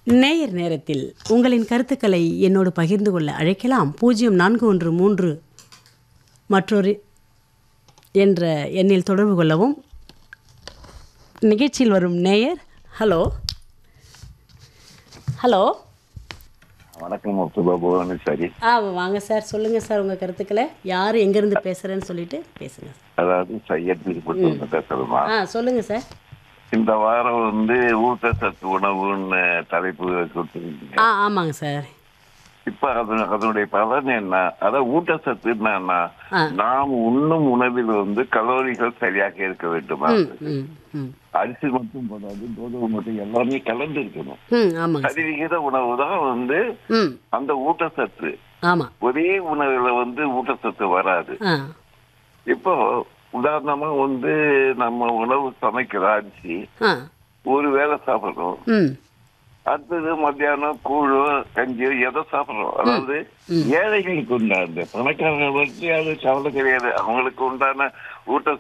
நேயர் நேரத்தில் உங்களின் கருத்துக்களை என்னோடு பகிர்ந்து கொள்ள அழைக்கலாம் பூஜ்ஜியம் நான்கு ஒன்று மூன்று மற்றொரு என்ற எண்ணில் தொடர்பு கொள்ளவும் நிகழ்ச்சியில் வரும் நேயர் ஹலோ ஹலோ வணக்கம் முத்துபா புவனேஸ்வரி ஆ வாங்க சார் சொல்லுங்கள் சார் உங்கள் கருத்துக்களை யார் எங்கேருந்து பேசுகிறேன்னு சொல்லிட்டு பேசுங்க அதாவது சையத் திருப்பத்தூர்ல பேசுறதுமா ஆ சொல்லுங்கள் சார் இந்த வாரம் வந்து ஊட்டச்சத்து உணவுன்னு தலைப்பு கொடுத்துருக்கீங்க ஆ ஆமாங்க சார் இப்ப அது அதனுடைய பலன் என்ன அதாவது ஊட்டச்சத்து என்னன்னா ஆ. நாம் உண்ணும் உணவில் வந்து கலோரிகள் சரியாக இருக்க வேண்டுமா ம் ம் ம் அரிசி மட்டும் போதாது கோதுமை மட்டும் எல்லாமே கலந்து இருக்கணும் ம் ஆமாங்க சார் சரிவிகித உணவு தான் வந்து ம் அந்த ஊட்டச்சத்து ஆமாம் ஒரே உணவுல வந்து ஊட்டச்சத்து வராது ஆ இப்போ உதாரணமா வந்து நம்ம உணவு சமைக்கிற அரிசி ஆ ஒரு வேளை சாப்பிடுறோம் ம் அடுத்தது மத்தியானம் கூழோ கஞ்சியோ எதை சாப்பிடுறோம் அதாவது ஏழைகளுக்கு உண்டான பணக்காரர்கள் பற்றி அது கவலை கிடையாது அவங்களுக்கு உண்டான ஊட்ட